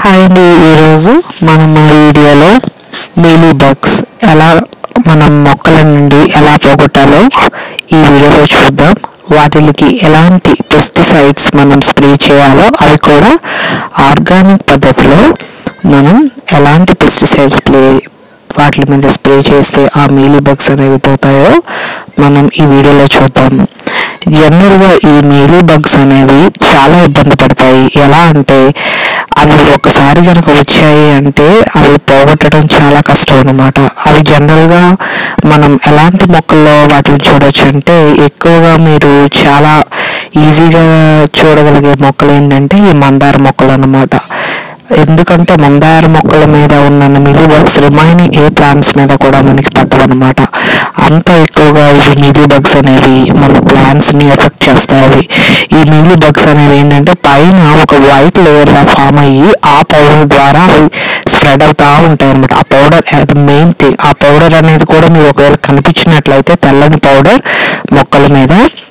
hi అండి ఈరోజు మనం మన వీడియోలో మీలీ బగ్స్ ఎలా మనం మొక్కల నుండి ఎలా పోగొట్టాలో ఈ వీడియోలో చూద్దాం వాటికి ఎలాంటి పెస్టిసైడ్స్ మనం స్ప్రే చేయాలో అవి కూడా ఆర్గానిక్ పద్ధతిలో మనం ఎలాంటి పెస్టిసైడ్స్ స్ప్రే వాటి మీద స్ప్రే చేస్తే ఆ మీలీ బగ్స్ అనేవి పోతాయో మనం ఈ వీడియోలో చూద్దాము జనరల్గా ఈ మీలీ బగ్స్ అనేవి చాలా ఇబ్బంది పడతాయి ఎలా అంటే అవి ఒకసారి కనుక వచ్చాయి అంటే అవి పోగొట్టడం చాలా కష్టం అనమాట అవి జనరల్గా మనం ఎలాంటి మొక్కల్లో వాటిని చూడొచ్చు అంటే ఎక్కువగా మీరు చాలా ఈజీగా చూడగలిగే మొక్కలు ఏంటంటే ఈ మందార మొక్కలు అన్నమాట ఎందుకంటే మందార మొక్కల మీద ఉన్న మిలీ బగ్స్ రిమైనింగ్ ఏ ప్లాంట్స్ మీద కూడా మనకి పట్టవన్నమాట అంత ఎక్కువగా ఈ మిలీ బగ్స్ అనేవి మన ప్లాంట్స్ ని ఎఫెక్ట్ చేస్తాయి ఈ మిలీ బగ్స్ అనేవి ఏంటంటే పైన ఒక వైట్ లేయర్ లా ఫామ్ అయ్యి ఆ పౌడర్ ద్వారా అవి స్ప్రెడ్ అవుతా ఉంటాయి అనమాట ఆ పౌడర్ మెయిన్ థింగ్ ఆ పౌడర్ అనేది కూడా మీరు ఒకవేళ కనిపించినట్లయితే తెల్లని పౌడర్ మొక్కల మీద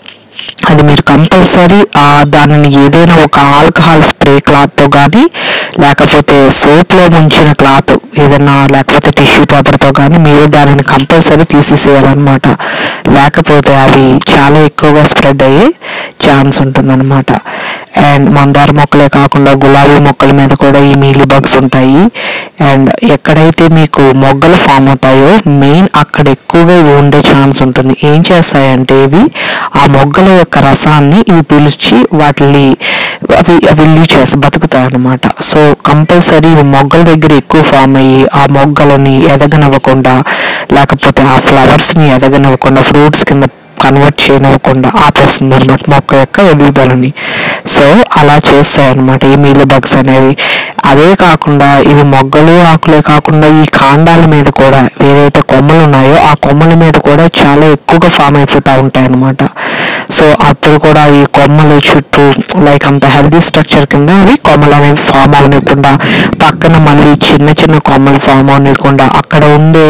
అది మీరు కంపల్సరీ ఆ దానిని ఏదైనా ఒక ఆల్కహాల్ స్ప్రే క్లాత్తో కానీ లేకపోతే సోప్లో ముంచిన క్లాత్ ఏదైనా లేకపోతే టిష్యూ పేపర్తో కానీ మీరు దానిని కంపల్సరీ తీసేసేయాలన్నమాట లేకపోతే అవి చాలా ఎక్కువగా స్ప్రెడ్ అయ్యే ఛాన్స్ ఉంటుందన్నమాట అండ్ మందార మొక్కలే కాకుండా గులాబీ మొక్కల మీద కూడా ఈ మీలీ బగ్స్ ఉంటాయి అండ్ ఎక్కడైతే మీకు మొగ్గలు ఫామ్ అవుతాయో మెయిన్ అక్కడ ఎక్కువగా ఇవి ఉండే ఛాన్స్ ఉంటుంది ఏం చేస్తాయంటే ఇవి ఆ మొగ్గల యొక్క రసాన్ని ఇవి పీల్చి వాటిని అవి అవి లీవ్ చేసి బతుకుతాయి అన్నమాట సో కంపల్సరీ ఇవి మొగ్గల దగ్గర ఎక్కువ ఫామ్ అయ్యి ఆ మొగ్గలని ఎదగనివ్వకుండా లేకపోతే ఆ ఫ్లవర్స్ని ఎదగనివ్వకుండా ఫ్రూట్స్ కింద కన్వర్ట్ చేయనివ్వకుండా ఆపేస్తుంది అనమాట మొక్క యొక్క ఎదుగుదలని సో అలా చేస్తాయి అనమాట ఈ మీలు బగ్స్ అనేవి అదే కాకుండా ఇవి మొగ్గలు ఆకులే కాకుండా ఈ కాండాల మీద కూడా ఏదైతే కొమ్మలు ఉన్నాయో ఆ కొమ్మల మీద కూడా చాలా ఎక్కువగా ఫామ్ అయిపోతూ ఉంటాయి అనమాట సో అప్పుడు కూడా ఈ కొమ్మలు చుట్టూ లైక్ అంత హెల్దీ స్ట్రక్చర్ కింద అవి కొమ్మలు అనేవి ఫామ్ అవనివ్వకుండా పక్కన మళ్ళీ చిన్న చిన్న కొమ్మలు ఫామ్ అవనివ్వకుండా అక్కడ ఉండే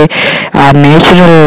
నేచురల్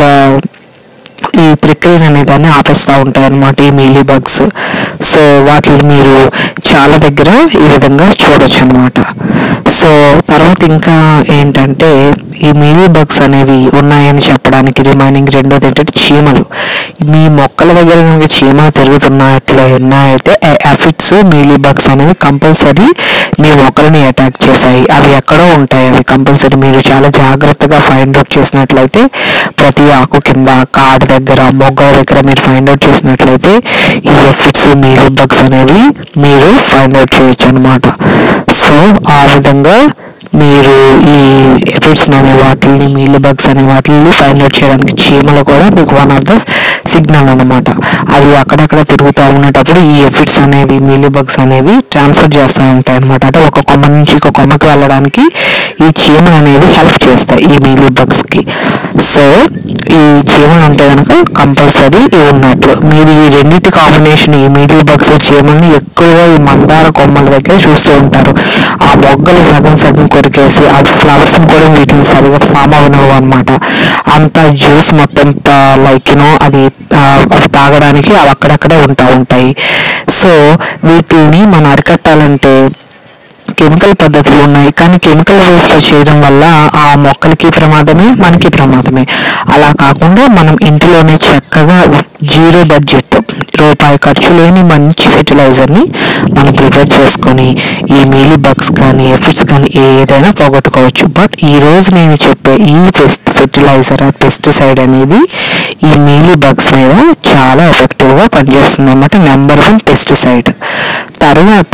ఈ ప్రక్రియను అనే దాన్ని ఆపేస్తూ ఉంటాయి అన్నమాట ఈ మీలీ బగ్స్ సో వాటిని మీరు చాలా దగ్గర ఈ విధంగా చూడొచ్చు అనమాట సో తర్వాత ఇంకా ఏంటంటే ఈ మీలీ బగ్స్ అనేవి ఉన్నాయని చెప్పడానికి రిమైనింగ్ రెండోది ఏంటంటే చీమలు మీ మొక్కల దగ్గర కనుక చీమలు తిరుగుతున్నట్లు ఉన్నాయితే ఎఫిట్స్ మీలీ బగ్స్ అనేవి కంపల్సరీ మీ మొక్కలని అటాక్ చేశాయి అవి ఎక్కడో ఉంటాయి అవి కంపల్సరీ మీరు చాలా జాగ్రత్తగా ఫైండ్ అవుట్ చేసినట్లయితే ప్రతి ఆకు కింద కాడు దగ్గర మొగ్గల దగ్గర మీరు ఫైండ్ అవుట్ చేసినట్లయితే ఈ ఎఫిట్స్ మీలీ బగ్స్ అనేవి మీరు ఫైండ్ అవుట్ చేయొచ్చు అనమాట సో ఆ విధంగా మీరు ఈ ఎఫిడ్స్ అనే వాటిని మీలీ బగ్స్ అనే వాటిని ఫైండ్ అవుట్ చేయడానికి చీమలు కూడా మీకు వన్ ఆఫ్ ద సిగ్నల్ అనమాట అవి అక్కడక్కడ తిరుగుతూ ఉండేటప్పుడు ఈ ఎఫిడ్స్ అనేవి మీలీ బగ్స్ అనేవి ట్రాన్స్ఫర్ చేస్తూ ఉంటాయి అనమాట అంటే ఒక కొమ్మ నుంచి ఒక కొమ్మకి వెళ్ళడానికి ఈ చీమలు అనేవి హెల్ప్ చేస్తాయి ఈ మీలీ బగ్స్కి సో ఈ చీమలు ఉంటే కనుక కంపల్సరీ ఇవి ఉన్నట్లు మీరు ఈ రెండింటి కాంబినేషన్ ఈ మీలీ బగ్స్ చీమల్ని ఎక్కువగా ఈ మందార కొమ్మల దగ్గర చూస్తూ ఉంటారు ఆ మొగ్గలు సగం సగం కొరికేసి ఆ ఫ్లవర్స్ కూడా వీటిని సరిగా ఫామ్ అవనవు అనమాట అంత జ్యూస్ మొత్తం లైక్ యూనో అది ఆ, అవి తాగడానికి అవి అక్కడక్కడే ఉంటా ఉంటాయి సో వీటిని మనం అరికట్టాలంటే కెమికల్ పద్ధతులు ఉన్నాయి కానీ కెమికల్ వేస్ట్ చేయడం వల్ల ఆ మొక్కలకి ప్రమాదమే మనకి ప్రమాదమే అలా కాకుండా మనం ఇంటిలోనే చక్కగా జీరో బడ్జెట్ రూపాయి ఖర్చు లేని మంచి ఫెర్టిలైజర్ని మనం ప్రిపేర్ చేసుకొని ఈ మీలీ బగ్స్ కానీ ఎఫిడ్స్ కానీ ఏదైనా పోగొట్టుకోవచ్చు బట్ ఈ రోజు నేను చెప్పే ఈ పెస్ట్ ఫెర్టిలైజర్ పెస్టిసైడ్ అనేది ఈ మీలీ బగ్స్ మీద చాలా ఎఫెక్టివ్గా పనిచేస్తుంది అన్నమాట నెంబర్ వన్ పెస్టిసైడ్ తర్వాత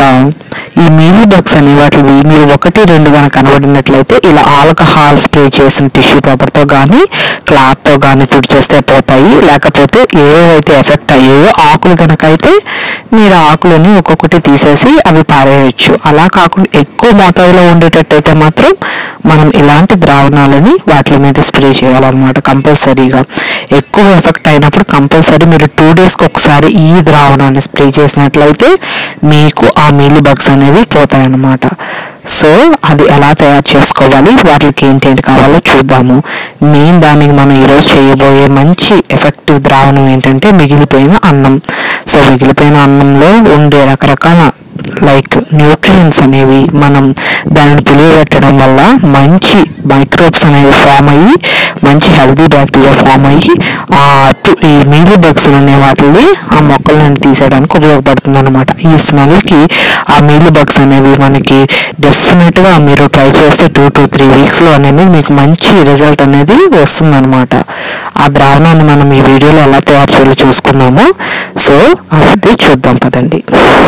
ఈ మీలీ బగ్స్ అనే వాటివి మీరు ఒకటి రెండు కనుక కనబడినట్లయితే ఇలా ఆల్కహాల్ స్ప్రే చేసిన టిష్యూ పేపర్తో కానీ క్లాత్తో కానీ తుడిచేస్తే పోతాయి లేకపోతే ఏవైతే ఎఫెక్ట్ అయ్యాయో ఆకులు కనుక అయితే మీరు ఆకులని ఒక్కొక్కటి తీసేసి అవి పారేయచ్చు అలా కాకుండా ఎక్కువ మోతాదులో ఉండేటట్టయితే మాత్రం మనం ఇలాంటి ద్రావణాలని వాటి మీద స్ప్రే చేయాలన్నమాట కంపల్సరీగా ఎక్కువ ఎఫెక్ట్ అయినప్పుడు కంపల్సరీ మీరు టూ డేస్కి ఒకసారి ఈ ద్రావణాన్ని స్ప్రే చేసినట్లయితే మీకు ఆ మీలీ బగ్స్ అనేవి పోతాయన్నమాట సో అది ఎలా తయారు చేసుకోవాలి వాటికి ఏంటేంటి కావాలో చూద్దాము మెయిన్ దానికి మనం ఈరోజు చేయబోయే మంచి ఎఫెక్టివ్ ద్రావణం ఏంటంటే మిగిలిపోయిన అన్నం సో మిగిలిపోయిన అన్నంలో ఉండే రకరకాల లైక్ న్యూట్రియన్స్ అనేవి మనం దానిని పులియబెట్టడం వల్ల మంచి మైక్రోబ్స్ అనేవి ఫామ్ అయ్యి మంచి హెల్తీ బ్యాక్టీరియా ఫామ్ అయ్యి ఆ టు- ఈ మీలీ బగ్స్ అనే వాటిని ఆ మొక్కలను తీసేయడానికి ఉపయోగపడుతుంది అనమాట ఈ స్మెల్కి ఆ మీలీ బగ్స్ అనేవి మనకి డెఫినెట్గా మీరు ట్రై చేస్తే టూ టు త్రీ వీక్స్లో అనేది మీకు మంచి రిజల్ట్ అనేది వస్తుందన్నమాట ఆ ద్రావణాన్ని మనం ఈ వీడియోలో ఎలా తయారు చేయాలో చూసుకుందాము సో అది చూద్దాం పదండి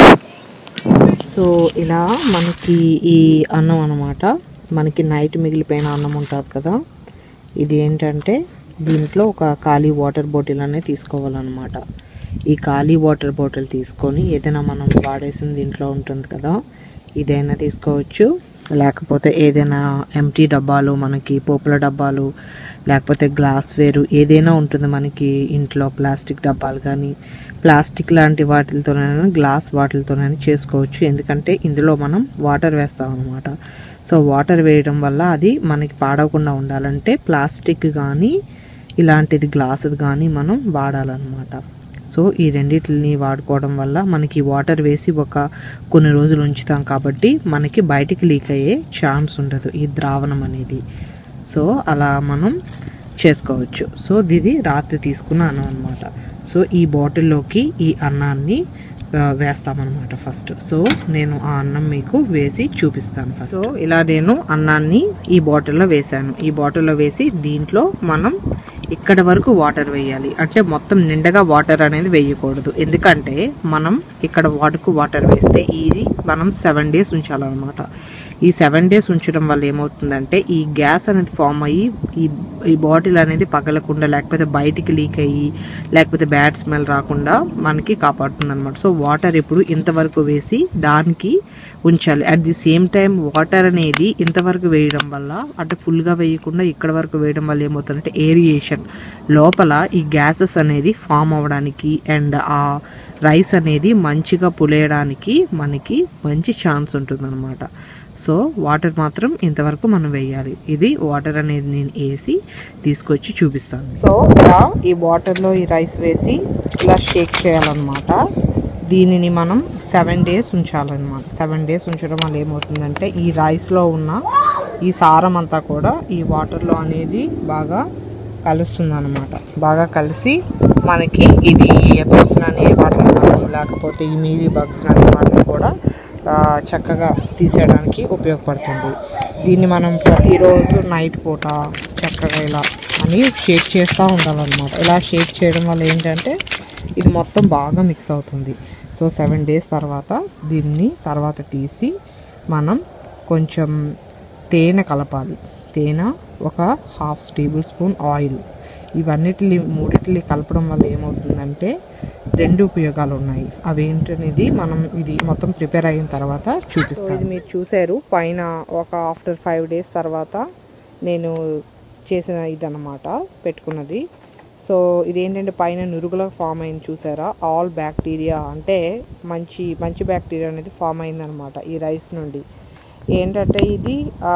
సో ఇలా మనకి ఈ అన్నం అనమాట మనకి నైట్ మిగిలిపోయిన అన్నం ఉంటుంది కదా ఇది ఏంటంటే దీంట్లో ఒక ఖాళీ వాటర్ బాటిల్ అనేది తీసుకోవాలన్నమాట ఈ ఖాళీ వాటర్ బాటిల్ తీసుకొని ఏదైనా మనం వాడేసిన దీంట్లో ఉంటుంది కదా ఇదైనా తీసుకోవచ్చు లేకపోతే ఏదైనా ఎంటీ డబ్బాలు మనకి పోపుల డబ్బాలు లేకపోతే గ్లాస్ వేరు ఏదైనా ఉంటుంది మనకి ఇంట్లో ప్లాస్టిక్ డబ్బాలు కానీ ప్లాస్టిక్ లాంటి వాటితోనైనా గ్లాస్ వాటితోనైనా చేసుకోవచ్చు ఎందుకంటే ఇందులో మనం వాటర్ వేస్తాం అనమాట సో వాటర్ వేయడం వల్ల అది మనకి పాడవకుండా ఉండాలంటే ప్లాస్టిక్ కానీ ఇలాంటిది గ్లాసుది కానీ మనం వాడాలన్నమాట సో ఈ రెండిటిని వాడుకోవడం వల్ల మనకి వాటర్ వేసి ఒక కొన్ని రోజులు ఉంచుతాం కాబట్టి మనకి బయటికి లీక్ అయ్యే ఛాన్స్ ఉండదు ఈ ద్రావణం అనేది సో అలా మనం చేసుకోవచ్చు సో ఇది రాత్రి తీసుకున్న అన్నం అనమాట సో ఈ బాటిల్లోకి ఈ అన్నాన్ని ఆ, వేస్తామన్నమాట ఫస్ట్ సో నేను ఆ అన్నం మీకు వేసి చూపిస్తాను ఫస్ట్ సో ఇలా నేను అన్నాన్ని ఈ బాటిల్లో వేసాను ఈ బాటిల్లో వేసి దీంట్లో మనం ఇక్కడ వరకు వాటర్ వేయాలి అంటే మొత్తం నిండగా వాటర్ అనేది వేయకూడదు ఎందుకంటే మనం ఇక్కడ వాటర్కు వాటర్ వేస్తే ఇది మనం సెవెన్ డేస్ ఉంచాలన్నమాట ఈ సెవెన్ డేస్ ఉంచడం వల్ల ఏమవుతుందంటే ఈ గ్యాస్ అనేది ఫామ్ అయ్యి ఈ ఈ బాటిల్ అనేది పగలకుండా లేకపోతే బయటికి లీక్ అయ్యి లేకపోతే బ్యాడ్ స్మెల్ రాకుండా మనకి కాపాడుతుంది అనమాట సో వాటర్ ఇప్పుడు ఇంతవరకు వేసి దానికి ఉంచాలి at the same time water అనేది ఇంతవరకు వేయడం వల్ల అంటే ఫుల్గా వేయకుండా ఇక్కడ వరకు వేయడం వల్ల ఏమవుతుందంటే ఏరియేషన్ లోపల ఈ గ్యాసెస్ అనేది ఫామ్ అవ్వడానికి అండ్ ఆ రైస్ అనేది మంచిగా పులేయడానికి మనకి మంచి ఛాన్స్ ఉంటుందన్నమాట సో వాటర్ మాత్రం ఇంతవరకు మనం వేయాలి ఇది వాటర్ అనేది నేను వేసి తీసుకొచ్చి చూపిస్తాను సో ఇలా ఈ వాటర్లో ఈ రైస్ వేసి ఇలా షేక్ చేయాలన్నమాట దీనిని మనం సెవెన్ డేస్ ఉంచాలన్నమాట సెవెన్ డేస్ ఉంచడం వల్ల ఏమవుతుందంటే ఈ రైస్లో ఉన్న ఈ సారం అంతా కూడా ఈ వాటర్లో అనేది బాగా కలుస్తుంది అనమాట బాగా కలిసి మనకి ఇది ఎపిడ్స్ అనే వాటిని కానీ లేకపోతే ఈ మీలీ బగ్స్ అనే వాటిని కూడా ఆ, చక్కగా తీసేయడానికి ఉపయోగపడుతుంది దీన్ని మనం ప్రతిరోజు నైట్ పూట చక్కగా ఇలా అని షేక్ చేస్తూ ఉండాలన్నమాట ఇలా షేక్ చేయడం వల్ల ఏంటంటే ఇది మొత్తం బాగా మిక్స్ అవుతుంది సో సెవెన్ డేస్ తర్వాత దీన్ని తర్వాత తీసి మనం కొంచెం తేనె కలపాలి తేనె ఒక హాఫ్ టేబుల్ స్పూన్ ఆయిల్ ఇవన్నిటిని మూడిటిని కలపడం వల్ల ఏమవుతుందంటే రెండు ఉపయోగాలు ఉన్నాయి అవి ఏంటనేది మనం ఇది మొత్తం ప్రిపేర్ అయిన తర్వాత చూపిస్తాను ఇది మీరు చూసారు పైన ఒక ఆఫ్టర్ ఫైవ్ డేస్ తర్వాత నేను చేసిన ఇదన్నమాట పెట్టుకున్నది సో ఇదేంటంటే పైన నురుగులా ఫామ్ అయింది చూసారా ఆల్ బ్యాక్టీరియా అంటే మంచి మంచి బ్యాక్టీరియా అనేది ఫామ్ అయిందనమాట ఈ రైస్ నుండి ఏంటంటే ఇది ఆ,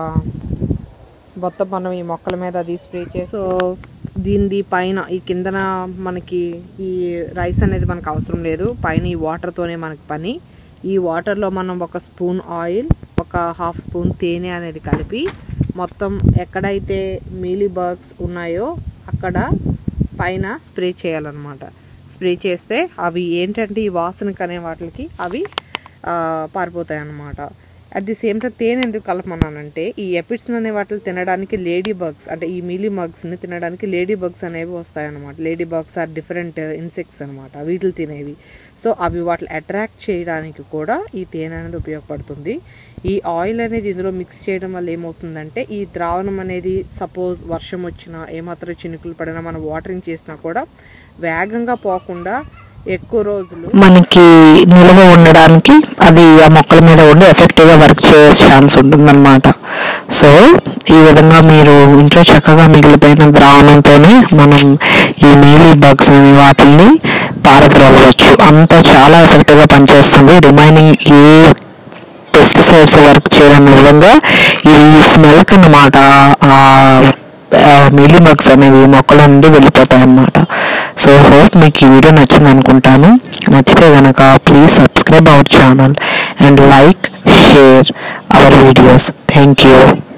మొత్తం మనం ఈ మొక్కల మీద అది స్ప్రే చేసి సో దీనిది పైన ఈ కిందన మనకి ఈ రైస్ అనేది మనకు అవసరం లేదు పైన ఈ వాటర్తోనే మనకి పని ఈ వాటర్లో మనం ఒక స్పూన్ ఆయిల్ ఒక హాఫ్ స్పూన్ తేనె అనేది కలిపి మొత్తం ఎక్కడైతే మీలీ బర్గ్స్ ఉన్నాయో అక్కడ పైన స్ప్రే చేయాలన్నమాట స్ప్రే చేస్తే అవి ఏంటంటే ఈ వాసనకు అనే వాటికి అవి ఆ, పారిపోతాయి అన్నమాట అట్ ది సేమ్ టైం తేనె ఎందుకు కలపమన్నానంటే ఈ ఎపిడ్స్ అనే వాటిని తినడానికి లేడీ బగ్స్ అంటే ఈ మీలీ మగ్స్ని తినడానికి లేడీ బగ్స్ అనేవి వస్తాయన్నమాట lady bugs are different insects అనమాట వీటిని తినేవి సో అవి వాటిని అట్రాక్ట్ చేయడానికి కూడా ఈ తేనె అనేది ఉపయోగపడుతుంది ఈ ఆయిల్ అనేది ఇందులో మిక్స్ చేయడం వల్ల ఏమవుతుందంటే ఈ ద్రావణం అనేది సపోజ్ వర్షం వచ్చినా ఏమాత్రం చినుకులు పడినా మనం వాటరింగ్ చేసినా కూడా వేగంగా పోకుండా ఎక్కువ రోజులు మనకి నిల్వ ఉండడానికి అది ఆ మొక్కల మీద ఉండి ఎఫెక్టివ్గా వర్క్ చేసే ఛాన్స్ ఉంటుందన్నమాట సో ఈ విధంగా మీరు ఇంట్లో చక్కగా మిగిలిపోయిన ద్రావణంతోనే మనం ఈ మీలీ బగ్స్ అనే వాటిని పారద్రోలవచ్చు అంత చాలా ఎఫెక్టివ్గా పనిచేస్తుంది రిమైనింగ్ ఏ పెస్టిసైడ్స్ వర్క్ చేయడం విధంగా ఈ స్మెల్క్ అన్నమాట మీలీ బగ్స్ అనేవి మొక్కల నుండి వెళ్ళిపోతాయి అన్నమాట సో హోప్ మీకు ఈ వీడియో నచ్చింది అనుకుంటాను నచ్చితే కనుక please subscribe our channel and like share our videos thank you